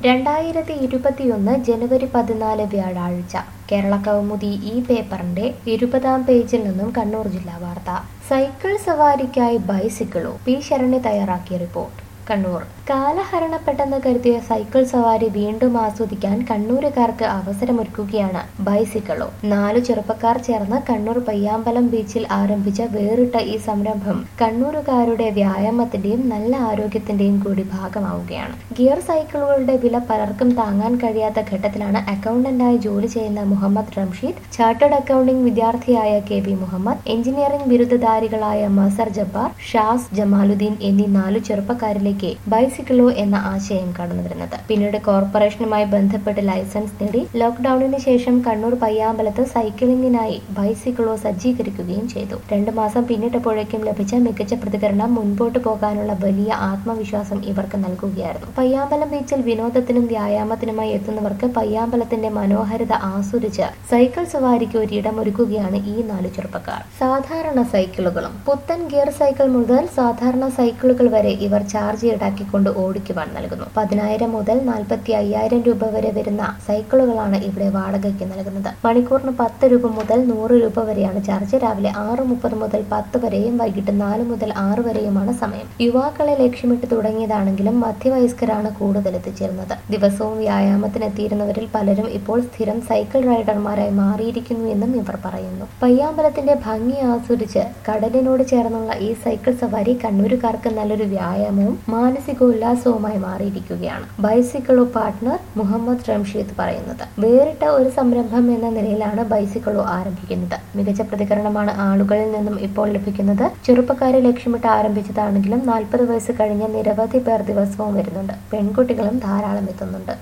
രണ്ടായിരത്തി ഇരുപത്തിയൊന്ന് ജനുവരി പതിനാല് വ്യാഴാഴ്ച കേരള കൗമുദി ഈ പേപ്പറിന്റെ ഇരുപതാം പേജിൽ നിന്നും കണ്ണൂർ ജില്ലാ വാർത്ത സൈക്കിൾ സവാരിക്കായി ബൈസിക്കിളോ പി ശരണി തയ്യാറാക്കിയ റിപ്പോർട്ട് കണ്ണൂർ കാലഹരണപ്പെട്ടെന്ന് കരുതിയ സൈക്കിൾ സവാരി വീണ്ടും ആസ്വദിക്കാൻ കണ്ണൂരുകാർക്ക് അവസരമൊരുക്കുകയാണ് ബൈസിക്കിളോ നാലു ചെറുപ്പക്കാർ ചേർന്ന് കണ്ണൂർ പയ്യാമ്പലം ബീച്ചിൽ ആരംഭിച്ച വേറിട്ട ഈ സംരംഭം കണ്ണൂരുകാരുടെ വ്യായാമത്തിന്റെയും നല്ല ആരോഗ്യത്തിന്റെയും കൂടി ഭാഗമാവുകയാണ് ഗിയർ സൈക്കിളുകളുടെ വില പലർക്കും താങ്ങാൻ കഴിയാത്ത ഘട്ടത്തിലാണ് അക്കൗണ്ടന്റായി ജോലി ചെയ്യുന്ന മുഹമ്മദ് റംഷീദ് ചാർട്ടേഡ് അക്കൗണ്ടിംഗ് വിദ്യാർത്ഥിയായ കെ വി മുഹമ്മദ് എഞ്ചിനീയറിംഗ് ബിരുദധാരികളായ മസർ ജബ്ബാർ ഷാസ് ജമാലുദ്ദീൻ എന്നീ നാലു ചെറുപ്പക്കാരിലേക്ക് ബൈസിക്കിളോ എന്ന ആശയം കടന്നുവരുന്നത് പിന്നീട് കോർപ്പറേഷനുമായി ബന്ധപ്പെട്ട് ലൈസൻസ് നേടി ലോക്ക്ഡൌണിന് ശേഷം കണ്ണൂർ പയ്യാമ്പലത്ത് സൈക്ലിംഗിനായി ബൈസിക്കിളോ സജ്ജീകരിക്കുകയും ചെയ്തു രണ്ടു മാസം പിന്നിട്ടപ്പോഴേക്കും ലഭിച്ച മികച്ച പ്രതികരണം മുൻപോട്ട് പോകാനുള്ള വലിയ ആത്മവിശ്വാസം ഇവർക്ക് നൽകുകയായിരുന്നു പയ്യാമ്പലം ബീച്ചിൽ വിനോദത്തിനും വ്യായാമത്തിനുമായി എത്തുന്നവർക്ക് പയ്യാമ്പലത്തിന്റെ മനോഹാരിത ആസ്വദിച്ച് സൈക്കിൾ സവാരിക്ക് ഒരിടം ഒരുക്കുകയാണ് ഈ നാല് ചെറുപ്പക്കാർ സാധാരണ സൈക്കിളുകളും പുത്തൻ ഗിയർ സൈക്കിൾ മുതൽ സാധാരണ സൈക്കിളുകൾ വരെ ഇവർ ചാർജ് ഈടാക്കിക്കൊണ്ട് ഓടിക്കുവാൻ നൽകുന്നു പതിനായിരം മുതൽ നാൽപ്പത്തി അയ്യായിരം രൂപ വരെ വരുന്ന സൈക്കിളുകളാണ് ഇവിടെ വാടകയ്ക്ക് നൽകുന്നത് മണിക്കൂറിന് പത്ത് രൂപ മുതൽ നൂറ് രൂപ വരെയാണ് ചാർജ് രാവിലെ ആറ് മുപ്പത് മുതൽ പത്ത് വരെയും വൈകിട്ട് നാല് മുതൽ ആറ് വരെയുമാണ് സമയം യുവാക്കളെ ലക്ഷ്യമിട്ട് തുടങ്ങിയതാണെങ്കിലും മധ്യവയസ്കരാണ് കൂടുതൽ എത്തിച്ചേരുന്നത് ദിവസവും വ്യായാമത്തിനെത്തിയിരുന്നവരിൽ പലരും ഇപ്പോൾ സ്ഥിരം സൈക്കിൾ റൈഡർമാരായി മാറിയിരിക്കുന്നു എന്നും ഇവർ പറയുന്നു പയ്യാമ്പലത്തിന്റെ ഭംഗി ആസ്വദിച്ച് കടലിനോട് ചേർന്നുള്ള ഈ സൈക്കിൾ സവാരി കണ്ണൂരുകാർക്ക് നല്ലൊരു വ്യായാമവും മാനസികോല്ലാസവുമായി മാറിയിരിക്കുകയാണ് ബൈസിക്കിളോ പാർട്ട്ണർ മുഹമ്മദ് റംഷീദ് പറയുന്നത് വേറിട്ട ഒരു സംരംഭം എന്ന നിലയിലാണ് ബൈസിക്കിളോ ആരംഭിക്കുന്നത് മികച്ച പ്രതികരണമാണ് ആളുകളിൽ നിന്നും ഇപ്പോൾ ലഭിക്കുന്നത് ചെറുപ്പക്കാരെ ലക്ഷ്യമിട്ട് ആരംഭിച്ചതാണെങ്കിലും നാൽപ്പത് വയസ്സ് കഴിഞ്ഞ നിരവധി പേർ ദിവസവും വരുന്നുണ്ട് പെൺകുട്ടികളും ധാരാളം എത്തുന്നുണ്ട്